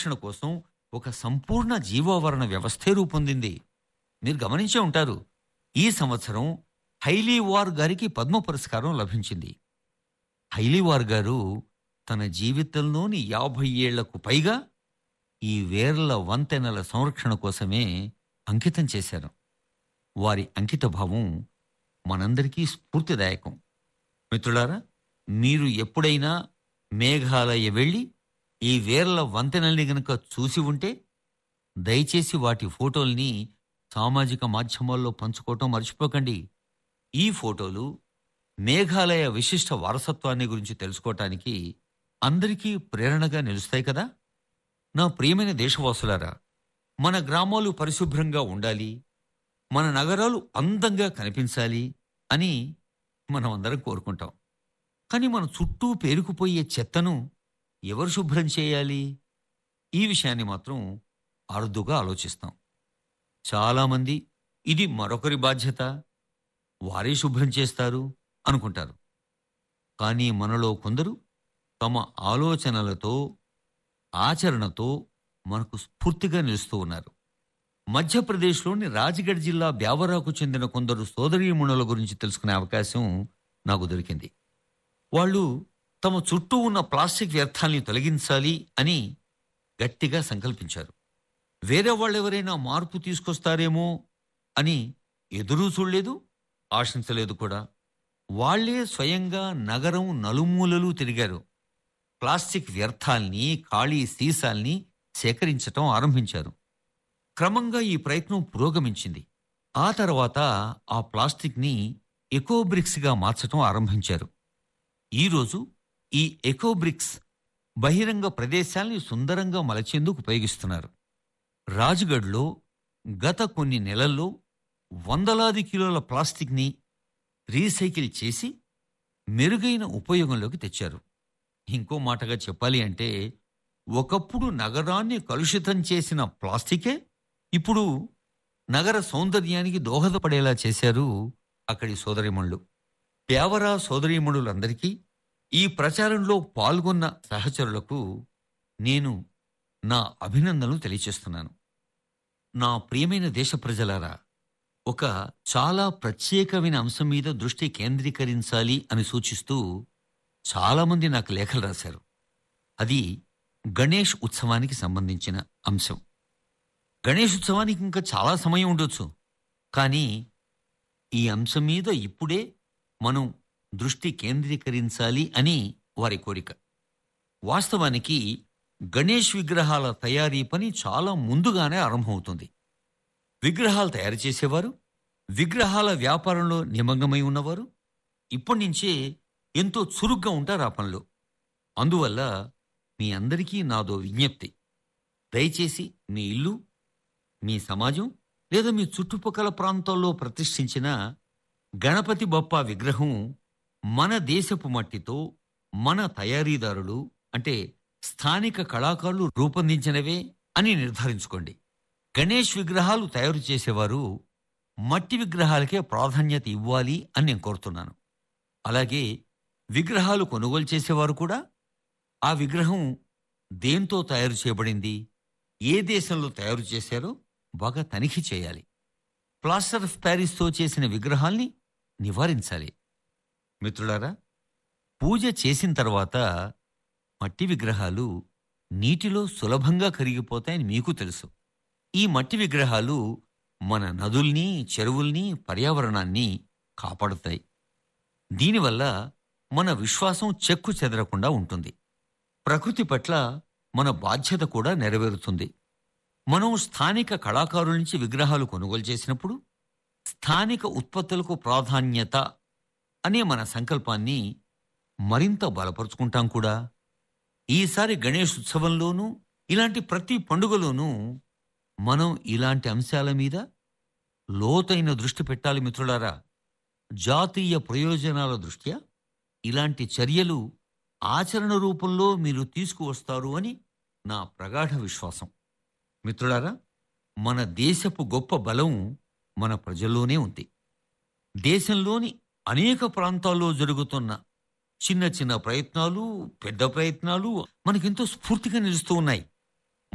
సంరక్షణ కోసం ఒక సంపూర్ణ జీవావరణ వ్యవస్థే రూపొందింది మీరు గమనించే ఉంటారు ఈ సంవత్సరం హైలీవార్ గారికి పద్మ పురస్కారం లభించింది హైలీవార్ గారు తన జీవితంలోని యాభై ఏళ్లకు పైగా ఈ వేర్ల వంతెనల సంరక్షణ కోసమే అంకితం చేశారు వారి అంకిత భావం మనందరికీ స్ఫూర్తిదాయకం మిత్రులారా మీరు ఎప్పుడైనా మేఘాలయ వెళ్ళి ఈ వేర్ల వంతెనల్ని గనుక చూసి ఉంటే దయచేసి వాటి ఫోటోల్ని సామాజిక మాధ్యమాల్లో పంచుకోవటం మర్చిపోకండి ఈ ఫోటోలు మేఘాలయ విశిష్ట వారసత్వాన్ని గురించి తెలుసుకోవటానికి అందరికీ ప్రేరణగా నిలుస్తాయి కదా నా ప్రియమైన దేశవాసులారా మన గ్రామాలు పరిశుభ్రంగా ఉండాలి మన నగరాలు అందంగా కనిపించాలి అని మనం అందరం కోరుకుంటాం కానీ మన చుట్టూ పేరుకుపోయే చెత్తను ఎవరు శుభ్రం చేయాలి ఈ విషయాన్ని మాత్రం అరుదుగా ఆలోచిస్తాం చాలామంది ఇది మరొకరి బాధ్యత వారే శుభ్రం చేస్తారు అనుకుంటారు కానీ మనలో కొందరు తమ ఆలోచనలతో ఆచరణతో మనకు స్ఫూర్తిగా నిలుస్తూ ఉన్నారు మధ్యప్రదేశ్లోని రాజ్గఢ్ జిల్లా బ్యావరాకు చెందిన కొందరు సోదరీమణుల గురించి తెలుసుకునే అవకాశం నాకు దొరికింది వాళ్ళు తమ చుట్టూ ఉన్న ప్లాస్టిక్ వ్యర్థాల్ని తొలగించాలి అని గట్టిగా సంకల్పించారు వేరే వాళ్ళెవరైనా మార్పు తీసుకొస్తారేమో అని ఎదురూ చూడలేదు ఆశించలేదు కూడా వాళ్లే స్వయంగా నగరం నలుమూలలు తిరిగారు ప్లాస్టిక్ వ్యర్థాల్ని ఖాళీ సీసాల్ని సేకరించటం ఆరంభించారు క్రమంగా ఈ ప్రయత్నం పురోగమించింది ఆ తర్వాత ఆ ప్లాస్టిక్ని ఎకోబ్రిక్స్గా మార్చటం ఆరంభించారు ఈరోజు ఈ ఎకోబ్రిక్స్ బహిరంగ ప్రదేశాల్ని సుందరంగా మలచేందుకు ఉపయోగిస్తున్నారు రాజ్గఢ్లో గత కొన్ని నెలల్లో వందలాది కిలోల ప్లాస్టిక్ని రీసైకిల్ చేసి మెరుగైన ఉపయోగంలోకి తెచ్చారు ఇంకో మాటగా చెప్పాలి అంటే ఒకప్పుడు నగరాన్ని కలుషితం చేసిన ప్లాస్టికే ఇప్పుడు నగర సౌందర్యానికి దోహదపడేలా చేశారు అక్కడి సోదరిమణులు పేవరా సోదరీమణులందరికీ ఈ ప్రచారంలో పాల్గొన్న సహచరులకు నేను నా అభినందనలు తెలియచేస్తున్నాను నా ప్రియమైన దేశ ప్రజలారా ఒక చాలా ప్రత్యేకమైన అంశం మీద దృష్టి కేంద్రీకరించాలి అని సూచిస్తూ చాలామంది నాకు లేఖలు రాశారు అది గణేష్ ఉత్సవానికి సంబంధించిన అంశం గణేష్ ఉత్సవానికి ఇంకా చాలా సమయం ఉండొచ్చు కానీ ఈ అంశం మీద ఇప్పుడే మనం దృష్టి కేంద్రీకరించాలి అని వారి కోరిక వాస్తవానికి గణేష్ విగ్రహాల తయారీ పని చాలా ముందుగానే ఆరంభమవుతుంది విగ్రహాలు తయారు చేసేవారు విగ్రహాల వ్యాపారంలో నిమగ్నమై ఉన్నవారు ఇప్పటి నుంచే ఎంతో చురుగ్గా ఉంటారు ఆ పనిలో అందువల్ల మీ అందరికీ నాదో విజ్ఞప్తి దయచేసి మీ ఇల్లు మీ సమాజం లేదా మీ చుట్టుపక్కల ప్రాంతాల్లో ప్రతిష్ఠించిన గణపతి బప్ప విగ్రహం మన దేశపు మట్టితో మన తయారీదారులు అంటే స్థానిక కళాకారులు రూపొందించినవే అని నిర్ధారించుకోండి గణేష్ విగ్రహాలు తయారు చేసేవారు మట్టి విగ్రహాలకే ప్రాధాన్యత ఇవ్వాలి అని నేను కోరుతున్నాను అలాగే విగ్రహాలు కొనుగోలు చేసేవారు కూడా ఆ విగ్రహం దేంతో తయారు చేయబడింది ఏ దేశంలో తయారు చేశారో బాగా తనిఖీ చేయాలి ప్లాస్టర్ ఆఫ్ ప్యారిస్తో చేసిన విగ్రహాల్ని నివారించాలి మిత్రులారా పూజ చేసిన తర్వాత మట్టి విగ్రహాలు నీటిలో సులభంగా కరిగిపోతాయని మీకు తెలుసు ఈ మట్టి విగ్రహాలు మన నదుల్ని చెరువుల్ని పర్యావరణాన్ని కాపాడుతాయి దీనివల్ల మన విశ్వాసం చెక్కు చెదరకుండా ఉంటుంది ప్రకృతి పట్ల మన బాధ్యత కూడా నెరవేరుతుంది మనం స్థానిక కళాకారుల నుంచి విగ్రహాలు కొనుగోలు చేసినప్పుడు స్థానిక ఉత్పత్తులకు ప్రాధాన్యత అనే మన సంకల్పాన్ని మరింత బలపరుచుకుంటాం కూడా ఈసారి గణేష్ ఉత్సవంలోనూ ఇలాంటి ప్రతి పండుగలోనూ మనం ఇలాంటి అంశాల మీద లోతైన దృష్టి పెట్టాలి మిత్రులారా జాతీయ ప్రయోజనాల దృష్ట్యా ఇలాంటి చర్యలు ఆచరణ రూపంలో మీరు తీసుకువస్తారు అని నా ప్రగాఢ విశ్వాసం మిత్రులారా మన దేశపు గొప్ప బలం మన ప్రజల్లోనే ఉంది దేశంలోని అనేక ప్రాంతాల్లో జరుగుతున్న చిన్న చిన్న ప్రయత్నాలు పెద్ద ప్రయత్నాలు మనకెంతో స్ఫూర్తిగా నిలుస్తూ ఉన్నాయి